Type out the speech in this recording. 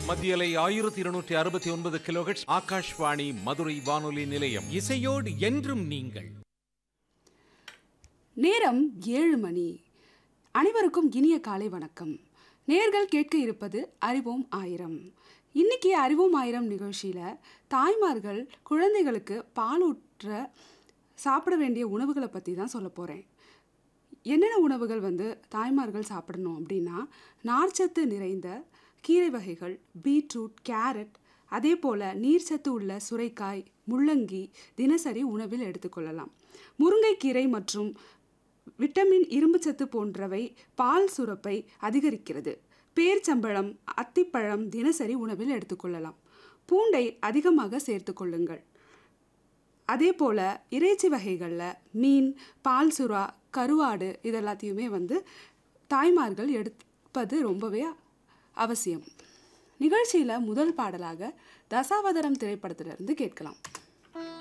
மத்தியலை ஆயிரத்தி இருநூற்றி அறுபத்தி ஒன்பது கிலோஹெட்ஸ் ஆகாஷ்வாணி மதுரை வானொலி நிலையம் இசையோடு என்றும் நீங்கள் நேரம் ஏழு மணி அனைவருக்கும் இனிய காலை வணக்கம் நேர்கள் கேட்க இருப்பது அறிவோம் ஆயிரம் இன்னைக்கு அறிவோம் ஆயிரம் நிகழ்ச்சியில் தாய்மார்கள் குழந்தைகளுக்கு பாலூற்ற சாப்பிட வேண்டிய உணவுகளை பற்றி தான் சொல்ல போகிறேன் என்னென்ன உணவுகள் வந்து தாய்மார்கள் சாப்பிடணும் அப்படின்னா நார்ச்சத்து நிறைந்த கீரை வகைகள் பீட்ரூட் கேரட் அதே போல் நீர்ச்சத்து உள்ள சுரைக்காய் முள்ளங்கி தினசரி உணவில் எடுத்துக்கொள்ளலாம் முருங்கைக்கீரை மற்றும் விட்டமின் இரும்புச்சத்து போன்றவை பால் சுரப்பை அதிகரிக்கிறது பேர்ச்சம்பழம் அத்திப்பழம் தினசரி உணவில் எடுத்துக்கொள்ளலாம் பூண்டை அதிகமாக சேர்த்துக்கொள்ளுங்கள் அதே போல் இறைச்சி வகைகளில் மீன் பால் சுறா கருவாடு இதெல்லாத்தையுமே வந்து தாய்மார்கள் எடுப்பது ரொம்பவே அவசியம் நிகழ்ச்சியில் முதல் பாடலாக தசாவதாரம் திரைப்படத்திலிருந்து கேட்கலாம்